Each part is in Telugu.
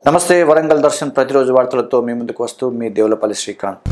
నమస్తే వరంగల్ దర్శన్ ప్రతిరోజు వార్తలతో మీ ముందుకు వస్తూ మీ దేవులపల్లి శ్రీకాంత్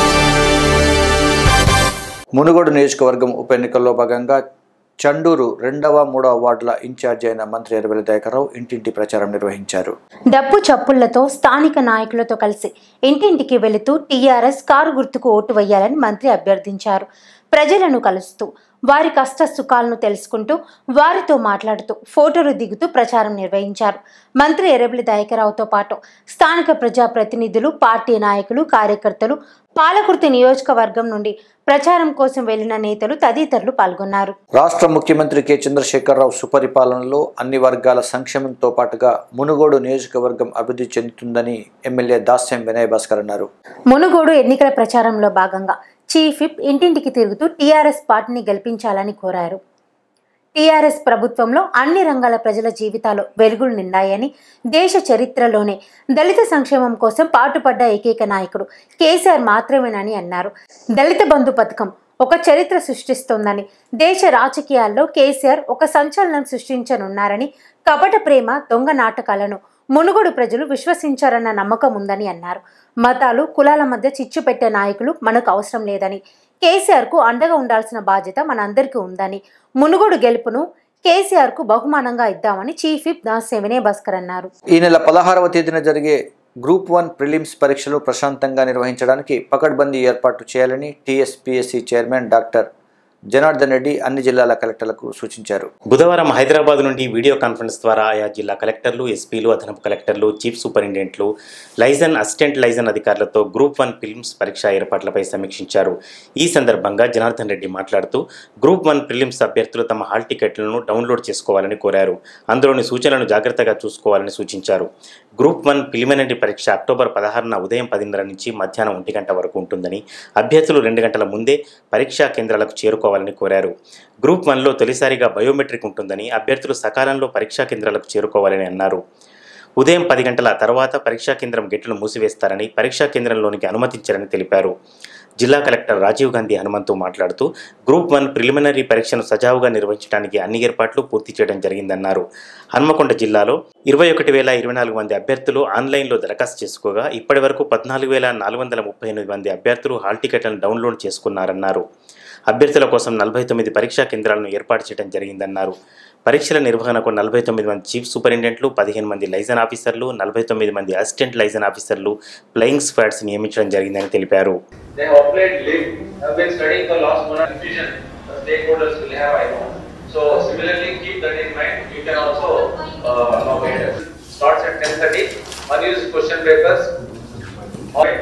మునుగోడు నియోజకవర్గం ఉప ఎన్నికల్లో భాగంగా చండూరు రెండవ మూడవ వార్డుల ఇన్ఛార్జి అయిన మంత్రి ఎర్రబెల్లి దయాకర్రావు ఇంటింటి ప్రచారం నిర్వహించారు డప్పు చప్పుళ్లతో స్థానిక నాయకులతో కలిసి ఇంటింటికి వెళుతూ టీఆర్ఎస్ కారు గుర్తుకు ఓటు వేయాలని మంత్రి అభ్యర్థించారు ప్రజలను కలుస్తూ వారి కష్ట సుఖాలను తెలుసుకుంటూ వారితో మాట్లాడుతూ ఫోటోలు దిగుతూ ప్రచారం నిర్వహించారు మంత్రి ఎర్రబెల్లి దయాకరావుతో పాటు స్థానిక ప్రజాప్రతినిధులు పార్టీ నాయకులు కార్యకర్తలు పాలకుర్తి నియోజకవర్గం నుండి ప్రచారం కోసం వెళ్లిన నేతలు తదితరులు పాల్గొన్నారు రాష్ట్ర ముఖ్యమంత్రి కె చంద్రశేఖరరావు సుపరిపాలనలో అన్ని వర్గాల సంక్షేమంతో పాటుగా మునుగోడు నియోజకవర్గం అభివృద్ధి చెందుతుందని ఎమ్మెల్యే దాస్యం వినయ్ భాస్కర్ అన్నారు మునుగోడు ఎన్నికల ప్రచారంలో భాగంగా చీఫ్ విప్ ఇంటింటికి తిరుగుతూ టీఆర్ఎస్ పార్టీని గెలిపించాలని కోరారు టీఆర్ఎస్ ప్రభుత్వంలో అన్ని రంగాల ప్రజల జీవితాలు వెలుగులు నిండాయని దేశ చరిత్రలోనే దళిత సంక్షేమం కోసం పాటుపడ్డ ఏకైక నాయకుడు కేసీఆర్ మాత్రమేనని అన్నారు దళిత బంధు పథకం ఒక చరిత్ర సృష్టిస్తోందని దేశ రాజకీయాల్లో కేసీఆర్ ఒక సంచలనం సృష్టించనున్నారని కపట ప్రేమ దొంగ నాటకాలను మునుగోడు ప్రజలు విశ్వసించారన్న నమ్మకం ఉందని అన్నారు మతాలు కులాల మధ్య చిచ్చు పెట్టే నాయకులు మనకు అవసరం లేదని కేసీఆర్కు అండగా ఉండాల్సిన బాధ్యత మనందరికీ ఉందని మునుగోడు గెలుపును కేసీఆర్కు బహుమానంగా ఇద్దామని చీఫ్ విప్ దాస్ వినయ్ భాస్కర్ అన్నారు ఈ నెల పదహారవ తేదీన జరిగే గ్రూప్ వన్ ప్రిలిమ్స్ పరీక్షలు ప్రశాంతంగా నిర్వహించడానికి పకడ్బందీ ఏర్పాటు చేయాలని TSPSC chairman doctor Janardhan Reddy అన్ని జిల్లాల కలెక్టర్లకు సూచించారు బుధవారం హైదరాబాద్ నుండి వీడియో కాన్ఫరెన్స్ ద్వారా ఆయా జిల్లా కలెక్టర్లు ఎస్పీలు అదనపు కలెక్టర్లు చీఫ్ సూపరింటెండెంట్లు లైజన్ అసిస్టెంట్ లైజన్ అధికారులతో గ్రూప్ వన్ ఫిల్మ్స్ పరీక్ష ఏర్పాట్లపై సమీక్షించారు ఈ సందర్భంగా జనార్దన్ రెడ్డి మాట్లాడుతూ గ్రూప్ వన్ ప్రిలిమ్స్ అభ్యర్థులు తమ హాల్ టికెట్లను డౌన్లోడ్ చేసుకోవాలని కోరారు అందులోని సూచనలను జాగ్రత్తగా చూసుకోవాలని సూచించారు గ్రూప్ వన్ ప్రిలిమినరీ పరీక్ష అక్టోబర్ పదహారున ఉదయం పదిన్నర నుంచి మధ్యాహ్నం ఒంటి గంట వరకు ఉంటుందని అభ్యర్థులు రెండు గంటల ముందే పరీక్షా కేంద్రాలకు చేరుకోవాలని కోరారు గ్రూప్ వన్లో తొలిసారిగా బయోమెట్రిక్ ఉంటుందని అభ్యర్థులు సకాలంలో పరీక్షా కేంద్రాలకు చేరుకోవాలని అన్నారు ఉదయం పది గంటల తర్వాత పరీక్షా కేంద్రం గేట్లను మూసివేస్తారని పరీక్షా కేంద్రంలోనికి అనుమతించారని తెలిపారు జిల్లా కలెక్టర్ రాజీవ్ గాంధీ హనుమంతు మాట్లాడుతూ గ్రూప్ వన్ ప్రిలిమినరీ పరీక్షను సజావుగా నిర్వహించడానికి అన్ని ఏర్పాట్లు పూర్తి చేయడం జరిగిందన్నారు హన్మకొండ జిల్లాలో ఇరవై ఒకటి వేల ఇరవై నాలుగు మంది అభ్యర్థులు ఆన్లైన్లో దరఖాస్తు చేసుకోగా ఇప్పటి వరకు పద్నాలుగు వేల నాలుగు వందల ముప్పై ఎనిమిది మంది అభ్యర్థులు హాల్ టికెట్లను డౌన్లోడ్ చేసుకున్నారన్నారు అభ్యర్థుల కోసం నలభై తొమ్మిది పరీక్షా కేంద్రాలను ఏర్పాటు చేయడం జరిగిందన్నారు పరీక్షల నిర్వహణకు నలభై తొమ్మిది మంది చీఫ్ సూపరింటెండెంట్లు పదిహేను మంది లైజన్ ఆఫీసర్లు నలభై తొమ్మిది మంది అసిస్టెంట్ లైజన్ ఆఫీసర్లు ఫ్లయింగ్ స్క్వాడ్స్ నియమించడం జరిగిందని తెలిపారు They have applied LIV, have been studying for last one hour. Confusion, the stakeholders will have, I know. So similarly, keep that in mind. You can also, uh, know better. Starts at ten thirty, unused question papers. Alright.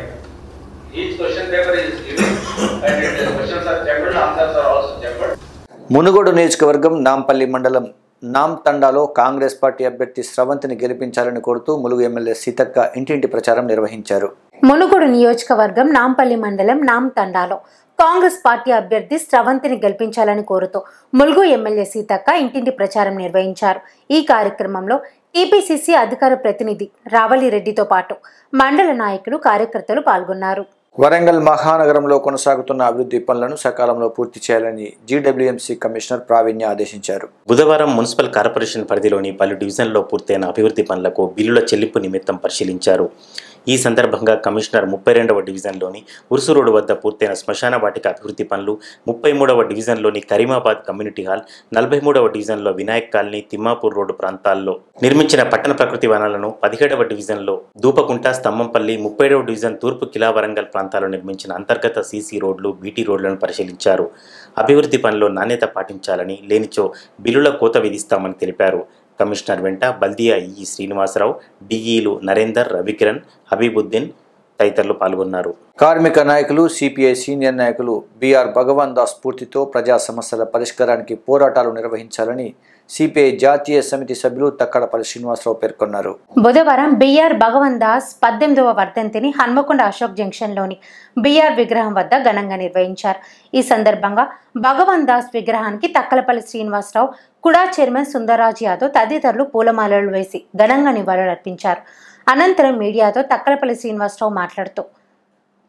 Each question paper is unique and it is questions are jumbled, answers are also jumbled. Munugode నియోజకవర్గం నాంపల్లి మండలం నామ్ తండాలో కాంగ్రెస్ పార్టీ అభ్యర్థి స్రవంతిని గెలిపించాలని కోరుతూ ములుగు ఎమ్మెల్యే సీతక్క ఇంటింటి ప్రచారం నిర్వహించారు మునుగోడు నియోజకవర్గం నాంపల్లి మండలం నామ్ తండాలో కాంగ్రెస్ పార్టీ అభ్యర్థి స్రవంతిని గెలిపించాలని కోరుతూ ములుగు ఎమ్మెల్యే సీతక్క ఇంటింటి ప్రచారం నిర్వహించారు ఈ కార్యక్రమంలో టీపీసీసీ అధికార ప్రతినిధి రావలి రెడ్డితో పాటు మండల నాయకులు కార్యకర్తలు పాల్గొన్నారు వరంగల్ మహానగరంలో కొనసాగుతున్న అభివృద్ధి పనులను సకాలంలో పూర్తి చేయాలని జీడబ్ల్యూఎంసీ కమిషనర్ ప్రావీణ్య ఆదేశించారు బుధవారం మున్సిపల్ కార్పొరేషన్ పరిధిలోని పలు డివిజన్లలో పూర్తయిన అభివృద్ధి పనులకు బిల్లుల చెల్లింపు నిమిత్తం పరిశీలించారు ఈ సందర్భంగా కమిషనర్ ముప్పై రెండవ డివిజన్లోని ఉరుసు రోడ్డు వద్ద పూర్తయిన శ్మశాన వాటిక అభివృద్ధి పనులు ముప్పై మూడవ డివిజన్లోని కరీమాబాద్ కమ్యూనిటీ హాల్ నలభై మూడవ డివిజన్లో వినాయక్ కాలనీ తిమ్మాపూర్ రోడ్డు ప్రాంతాల్లో నిర్మించిన పట్టణ ప్రకృతి వనాలను పదిహేడవ డివిజన్లో దూపకుంట స్తంభంపల్లి ముప్పైడవ డివిజన్ తూర్పు కిలా వరంగల్ ప్రాంతాల్లో నిర్మించిన అంతర్గత సీసీ రోడ్లు బీటీ రోడ్లను పరిశీలించారు అభివృద్ధి పనిలో నాణ్యత పాటించాలని లేనిచో బిల్లుల కోత విధిస్తామని తెలిపారు కమిషనర్ వెంట బల్దియా ఈ శ్రీనివాసరావు డిఈలు నరేందర్ రవికిరణ్ హబీబుద్దీన్ తదితరులు పాల్గొన్నారు కార్మిక నాయకులు సిపిఐ సీనియర్ నాయకులు బిఆర్ భగవాన్ దాస్ స్ఫూర్తితో ప్రజా సమస్యల పరిష్కారానికి పోరాటాలు నిర్వహించాలని సిపిఐ జాతీయ సమితి సభ్యులు తక్కడపల్లి శ్రీనివాసరావు పేర్కొన్నారు బుధవారం బిఆర్ భగవన్ దాస్ పద్దెనిమిదవ వర్ధంతిని హన్మకొండ అశోక్ జంక్షన్లోని బిఆర్ విగ్రహం వద్ద ఘనంగా నిర్వహించారు ఈ సందర్భంగా భగవన్ దాస్ విగ్రహానికి తక్కలపల్లి శ్రీనివాసరావు కుడా చైర్మన్ సుందరరాజ్ యాదవ్ తదితరులు పూలమాలలు వేసి ఘనంగా నివాళులర్పించారు అనంతరం మీడియాతో తక్కలపల్లి శ్రీనివాసరావు మాట్లాడుతూ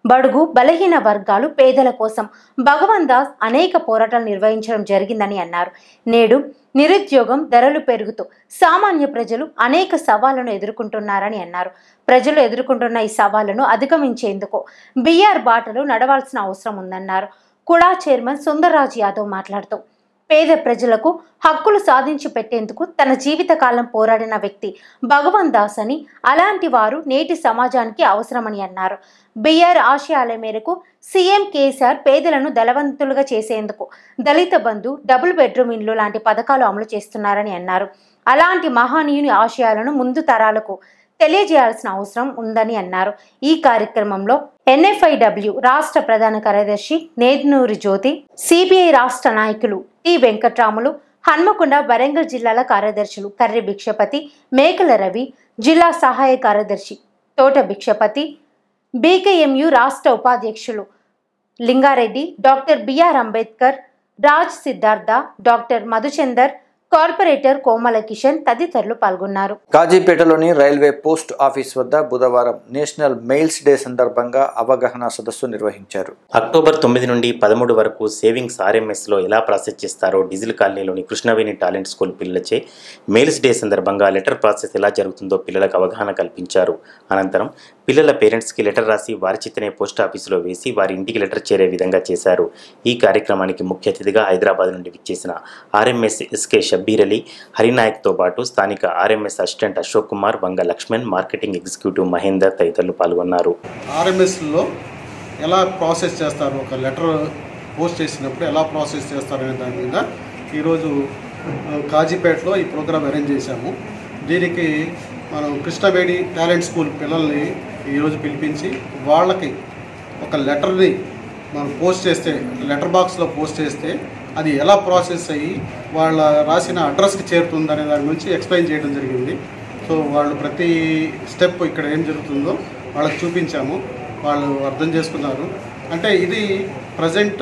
బడుగు బలహీన వర్గాలు పేదల కోసం భగవాన్ దాస్ అనేక పోరాటాలు నిర్వహించడం జరిగిందని అన్నారు నేడు నిరుద్యోగం ధరలు పెరుగుతూ సామాన్య ప్రజలు అనేక సవాళ్లను ఎదుర్కొంటున్నారని అన్నారు ప్రజలు ఎదుర్కొంటున్న ఈ సవాళ్లను అధిగమించేందుకు బీఆర్ బాటలు నడవాల్సిన అవసరం ఉందన్నారు కుడా చైర్మన్ సుందర్రాజ్ యాదవ్ మాట్లాడుతూ పేద ప్రజలకు హక్కులు సాధించి పెట్టేందుకు తన జీవితకాలం పోరాడిన వ్యక్తి భగవాన్ దాస్ అని అలాంటి వారు నేటి సమాజానికి అవసరమని అన్నారు బీఆర్ ఆశయాల మేరకు సీఎం కేసీఆర్ పేదలను దళవంతులుగా చేసేందుకు దళిత బంధు డబుల్ బెడ్రూమ్ ఇండ్లు లాంటి పథకాలు అమలు చేస్తున్నారని అన్నారు అలాంటి మహనీయుని ఆశయాలను ముందు తరాలకు తెలియజేయాల్సిన అవసరం ఉందని అన్నారు ఈ కార్యక్రమంలో ఎన్ఎఫ్ఐడబ్ల్యూ రాష్ట్ర ప్రధాన కార్యదర్శి నేదునూరి జ్యోతి సిబిఐ రాష్ట్ర నాయకులు టి వెంకట్రాములు హన్మకొండ వరంగల్ జిల్లాల కార్యదర్శులు కర్రి భిక్షపతి మేకల రవి జిల్లా సహాయ కార్యదర్శి తోట భిక్షపతి బీకేఎంయు రాష్ట్ర ఉపాధ్యక్షులు Linga Reddy doctor BR Ambedkar Raj Siddhartha doctor Madhuchander corporator Komala Kishan తదితరులు పాల్గొన్నారు కాజీపేటలోని రైల్వే పోస్ట్ ఆఫీస్ వద్ద బుధవారం నేషనల్ మెయిల్స్ డే సందర్భంగా అవగాహన సదస్సు నిర్వహించారు అక్టోబర్ తొమ్మిది నుండి పదమూడు వరకు సేవింగ్స్ ఆర్ఎంఎస్లో ఎలా ప్రాసెస్ చేస్తారో డీజిల్ కాలనీలోని కృష్ణవేణి టాలెంట్ స్కూల్ పిల్లలచే మెయిల్స్ డే సందర్భంగా లెటర్ ప్రాసెస్ ఎలా జరుగుతుందో పిల్లలకు అవగాహన కల్పించారు అనంతరం పిల్లల పేరెంట్స్కి లెటర్ రాసి వారి చేతనే పోస్ట్ ఆఫీసులో వేసి వారి ఇంటికి లెటర్ చేరే విధంగా చేశారు ఈ కార్యక్రమానికి ముఖ్య అతిథిగా హైదరాబాద్ నుండి విచ్చేసిన ఆర్ఎంఎస్ ఎస్కే షబ్బీర్ అలీ హరినాయక్తో పాటు స్థానిక RMS assistant Ashok Kumar Vanga Laxman marketing executive Mahender తదితరులు పాల్గొన్నారు ఆర్ఎంఎస్లో ఎలా ప్రాసెస్ చేస్తారు ఒక లెటర్ పోస్ట్ చేసినప్పుడు ఎలా ప్రాసెస్ చేస్తారు అనే దాని మీద ఈరోజు ఆ, కాజీపేటలో ఈ ప్రోగ్రామ్ అరేంజ్ చేశాము దీనికి మనం కృష్ణవేణి టాలెంట్ స్కూల్ పిల్లల్ని ఈరోజు పిలిపించి వాళ్ళకి ఒక లెటర్ని మనం పోస్ట్ చేస్తే లెటర్ బాక్స్లో పోస్ట్ చేస్తే అది ఎలా ప్రాసెస్ అయ్యి వాళ్ళ రాసిన అడ్రస్కి చేరుతుంది అనే దాని గురించి ఎక్స్ప్లెయిన్ చేయడం జరిగింది సో వాళ్ళు ప్రతి స్టెప్ ఇక్కడ ఏం జరుగుతుందో వాళ్ళకి చూపించాము వాళ్ళు అర్థం చేసుకున్నారు అంటే ఇది ప్రజెంట్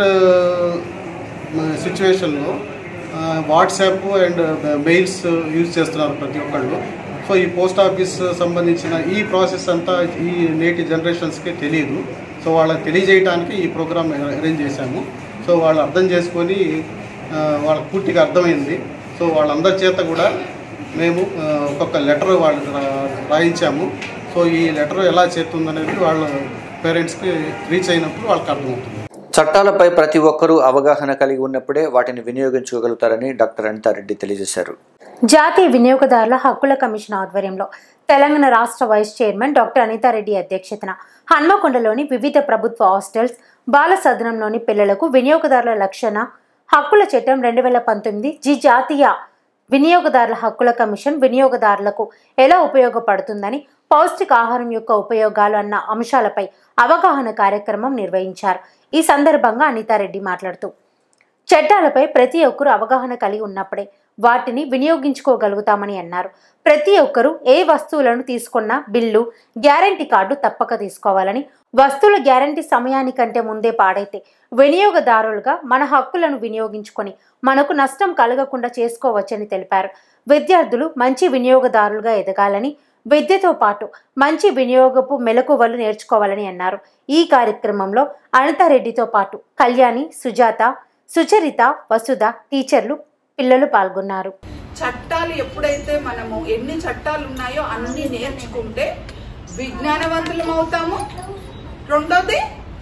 సిచ్యువేషన్లో వాట్సాప్ అండ్ మెయిల్స్ యూజ్ చేస్తున్నారు ప్రతి ఒక్కళ్ళు సో ఈ పోస్ట్ ఆఫీస్ సంబంధించిన ఈ ప్రాసెస్ అంతా ఈ నేటి జనరేషన్స్కి తెలియదు సో వాళ్ళకి తెలియజేయడానికి ఈ ప్రోగ్రామ్ అరేంజ్ చేశాము సో వాళ్ళు అర్థం చేసుకొని ఆ, వాళ్ళకి పూర్తిగా అర్థమైంది సో వాళ్ళందరి చేత కూడా మేము ఆ, ఒక్కొక్క లెటర్ వాళ్ళకి రా- రాయించాము సో ఈ లెటర్ ఎలా చేరుతుందనేది వాళ్ళ పేరెంట్స్కి రీచ్ అయినప్పుడు వాళ్ళకి అర్థమవుతుంది చట్టాలపై ప్రతి ఒక్కరూ అవగాహన కలిగి ఉన్నప్పుడే వాటిని వినియోగించుకోగలుగుతారని డాక్టర్ అనితారెడ్డి తెలియజేశారు జాతీయ వినియోగదారుల హక్కుల కమిషన్ ఆధ్వర్యంలో తెలంగాణ రాష్ట్ర వైస్ చైర్మన్ డాక్టర్ అనితారెడ్డి అధ్యక్షతన హన్మకొండలోని వివిధ ప్రభుత్వ హాస్టల్స్ బాల సదనంలోని పిల్లలకు వినియోగదారుల లక్షణ హక్కుల చట్టం రెండు వేల పంతొమ్మిది జి జాతీయ వినియోగదారుల హక్కుల కమిషన్ వినియోగదారులకు ఎలా ఉపయోగపడుతుందని పౌష్టికాహారం యొక్క ఉపయోగాలు అన్న అంశాలపై అవగాహన కార్యక్రమం నిర్వహించారు ఈ సందర్భంగా అనితారెడ్డి మాట్లాడుతూ చట్టాలపై ప్రతి ఒక్కరూ అవగాహన కలిగి ఉన్నప్పుడే వాటిని వినియోగించుకోగలుగుతామని అన్నారు ప్రతి ఒక్కరూ ఏ వస్తువులను తీసుకున్నా బిల్లు గ్యారంటీ కార్డు తప్పక తీసుకోవాలని వస్తువుల గ్యారంటీ సమయానికంటే ముందే పాడైతే వినియోగదారులుగా మన హక్కులను వినియోగించుకొని మనకు నష్టం కలగకుండా చేసుకోవచ్చని తెలిపారు విద్యార్థులు మంచి వినియోగదారులుగా ఎదగాలని విద్యతో పాటు మంచి వినియోగపు మెలకువలు నేర్చుకోవాలని అన్నారు ఈ కార్యక్రమంలో అనితారెడ్డితో పాటు కళ్యాణి సుజాత సుచరిత వసుధ టీచర్లు పిల్లలు పాల్గొన్నారు చట్టాలు ఎప్పుడైతే మనము ఎన్ని చట్టాలు ఉన్నాయో అన్ని నేర్చుకుంటే విజ్ఞానవంతులం అవుతాము రెండోది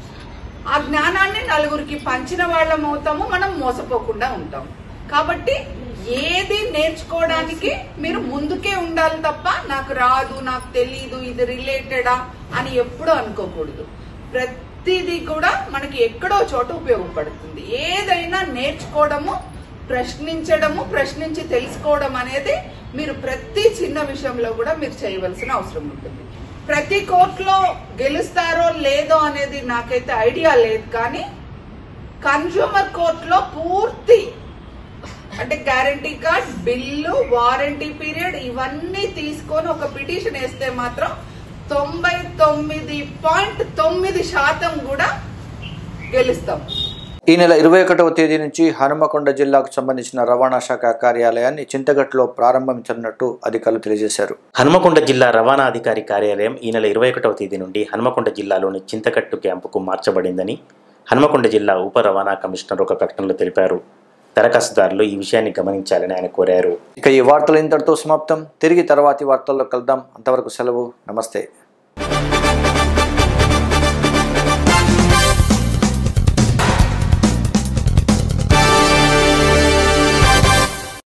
ఆ జ్ఞానాన్ని నలుగురికి పంచిన వాళ్ళం అవుతాము మనం మోసపోకుండా ఉంటాం కాబట్టి ఏది నేర్చుకోవడానికి మీరు ముందుకే ఉండాలి తప్ప నాకు రాదు నాకు తెలీదు ఇది రిలేటెడా అని ఎప్పుడూ అనుకోకూడదు ప్రతిదీ కూడా మనకి ఎక్కడో చోట ఉపయోగపడుతుంది ఏదైనా నేర్చుకోవడము ప్రశ్నించడము ప్రశ్నించి తెలుసుకోవడం అనేది మీరు ప్రతి చిన్న విషయంలో కూడా మీరు చేయవలసిన అవసరం ఉంటుంది ప్రతి కోర్టులో గెలుస్తారో లేదో అనేది నాకైతే ఐడియా లేదు కానీ కన్జ్యూమర్ కోర్టులో పూర్తి అంటే guarantee card bill warranty period ఇవన్నీ తీసుకొని ఒక పిటిషన్ వేస్తే మాత్రం తొంభై తొమ్మిది పాయింట్ తొమ్మిది శాతం కూడా గెలుస్తాం ఈ నెల ఇరవై ఒకటవ తేదీ నుంచి హనుమకొండ జిల్లాకు సంబంధించిన రవాణా శాఖ కార్యాలయాన్ని చింతగట్టులో ప్రారంభించనున్నట్టు అధికారులు తెలియజేశారు హనుమకొండ జిల్లా రవాణా అధికారి కార్యాలయం ఈ నెల ఇరవై ఒకటవ తేదీ నుండి హనుమకొండ జిల్లాలోని చింతకట్టు క్యాంపుకు మార్చబడిందని హనుమకొండ జిల్లా ఉప రవాణా కమిషనర్ ఒక ప్రకటనలో తెలిపారు దరఖాస్తుదారులు ఈ విషయాన్ని గమనించాలని ఆయన కోరారు ఇక ఈ వార్తలు ఇంతటితో సమాప్తం తిరిగి తర్వాతి వార్తల్లో కలుద్దాం అంతవరకు సెలవు నమస్తే